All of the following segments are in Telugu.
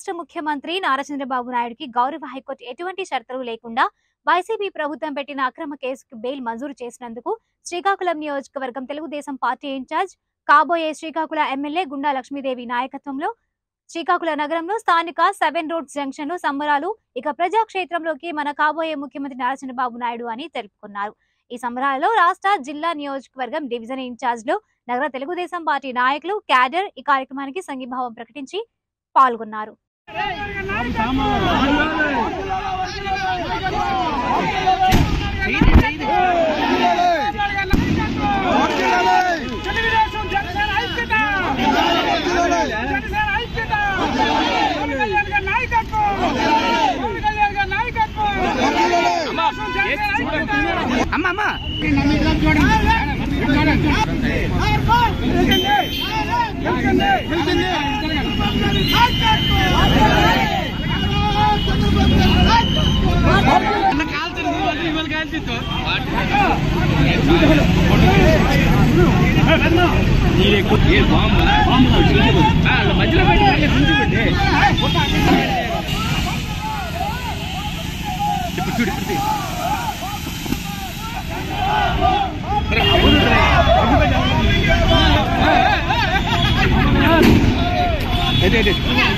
రాష్ట్ర ముఖ్యమంత్రి నారా చంద్రబాబు నాయుడుకి గౌరవ హైకోర్టు ఎటువంటి షరతులు లేకుండా వైసీపీ ప్రభుత్వం పెట్టిన అక్రమ కేసుకు బెయిల్ మంజూరు చేసినందుకు శ్రీకాకుళం నియోజకవర్గం తెలుగుదేశం పార్టీ ఇన్ఛార్జ్ కాబోయే శ్రీకాకుళం ఎమ్మెల్యే గుండా లక్ష్మీదేవి నాయకత్వంలో శ్రీకాకుళం నగరంలో స్థానిక సెవెన్ రోడ్స్ జంక్షన్ లో సంబరాలు ఇక ప్రజాక్షేత్రంలోకి మన కాబోయే ముఖ్యమంత్రి నారా చంద్రబాబు నాయుడు అని తెలుపుకున్నారు ఈ సంబరాలలో రాష్ట్ర జిల్లా నియోజకవర్గం డివిజన్ ఇన్ఛార్జ్లు నగర తెలుగుదేశం పార్టీ నాయకులు క్యాడర్ ఈ కార్యక్రమానికి సంఘీభావం ప్రకటించి పాల్గొన్నారు తెలుగుదేశం జనసేన ఐక్యత జనసేన ఐక్యత పవన్ కళ్యాణ్ గారి నాయకత్వం పవన్ కళ్యాణ్ గారి నాయకత్వం తెలుగుదేశం జనసేన ఐక్యత అమ్మ అమ్మ మధ్యలో పెట్టి ఇప్పుడు చూడు ఇప్పుడు అదే అదే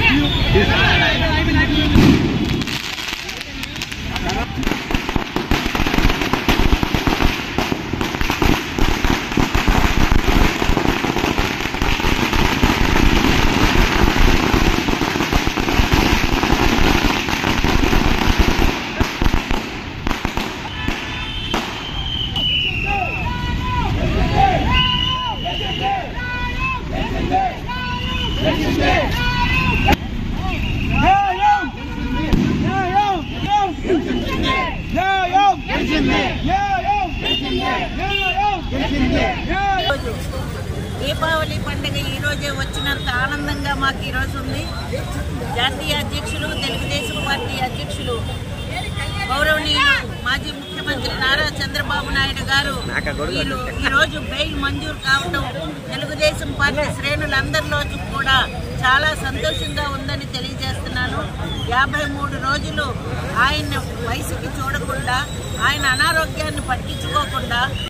రోజు దీపావళి పండుగ ఈ రోజే వచ్చినంత ఆనందంగా మాకు ఈ రోజు ఉంది జాతీయ అధ్యక్షులు తెలుగుదేశం పార్టీ అధ్యక్షులు గౌరవనీయులు మాజీ ముఖ్యమంత్రి నారా చంద్రబాబు నాయుడు గారు వీళ్ళు ఈ రోజు బెయిల్ మంజూరు కావటం తెలుగుదేశం పార్టీ శ్రేణులందరిలో కూడా చాలా సంతోషంగా ఉందని తెలియజేస్తున్నాను యాభై మూడు రోజులు ఆయన వయసుకి చూడకుండా ఆయన అనారోగ్యాన్ని పట్టించుకోకుండా